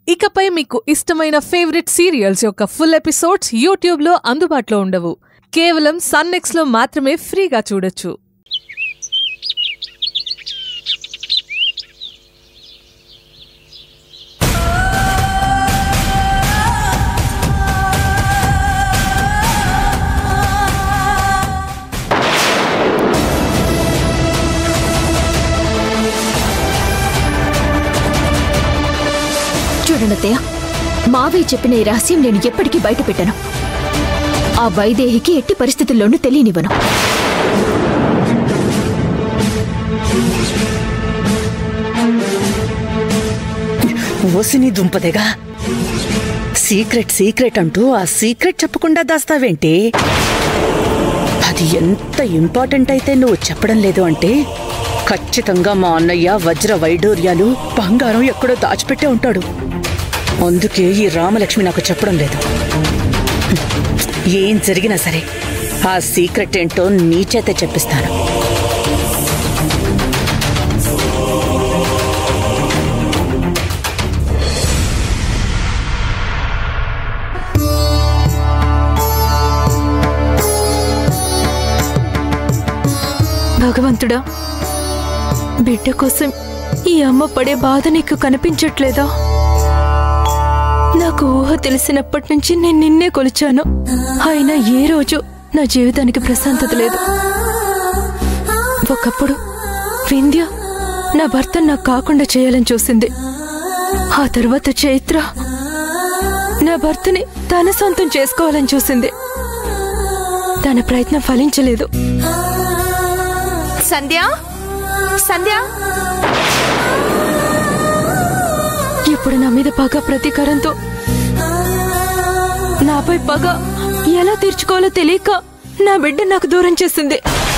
ఇకపై మీకు ఇష్టమైన ఫేవరెట్ సీరియల్స్ యొక్క ఫుల్ ఎపిసోడ్స్ యూట్యూబ్లో అందుబాటులో ఉండవు కేవలం సన్నెక్స్లో మాత్రమే ఫ్రీగా చూడొచ్చు చూడండి అత్తయ్య మావయ్య చెప్పిన ఈ రహస్యం నేను ఎప్పటికీ బయట పెట్టను ఆ వైదేహికి ఎట్టి పరిస్థితుల్లోనూ తెలియనివ్వను ఓసిని దుంపదేగా సీక్రెట్ సీక్రెట్ అంటూ ఆ సీక్రెట్ చెప్పకుండా దాస్తావేంటి అది ఎంత ఇంపార్టెంట్ అయితే నువ్వు చెప్పడం లేదు అంటే ఖచ్చితంగా మా అన్నయ్య వజ్ర వైడూర్యాలు బంగారం ఎక్కడో దాచిపెట్టే ఉంటాడు అందుకే ఈ రామలక్ష్మి నాకు చెప్పడం లేదు ఏం జరిగినా సరే ఆ సీక్రెట్ ఏంటో నీ చేతే చెప్పిస్తాను భగవంతుడా బిడ్డ కోసం ఈ అమ్మ పడే బాధ నీకు కనిపించట్లేదా నాకు ఊహ తెలిసినప్పటి నుంచి నేను నిన్నే కొలిచాను అయినా ఏ రోజు నా జీవితానికి ప్రశాంతత లేదు ఒకప్పుడు వింధ్య నా భర్త నాకు కాకుండా చేయాలని చూసింది ఆ తర్వాత చైత్ర నా భర్తని తన సొంతం చేసుకోవాలని చూసింది తన ప్రయత్నం ఫలించలేదు సంధ్య సంధ్య ఇప్పుడు నా మీద పగ ప్రతీకారంతో నాపై పగ ఎలా తీర్చుకోవాలో తెలియక నా బిడ్డ నాకు దూరం చేసింది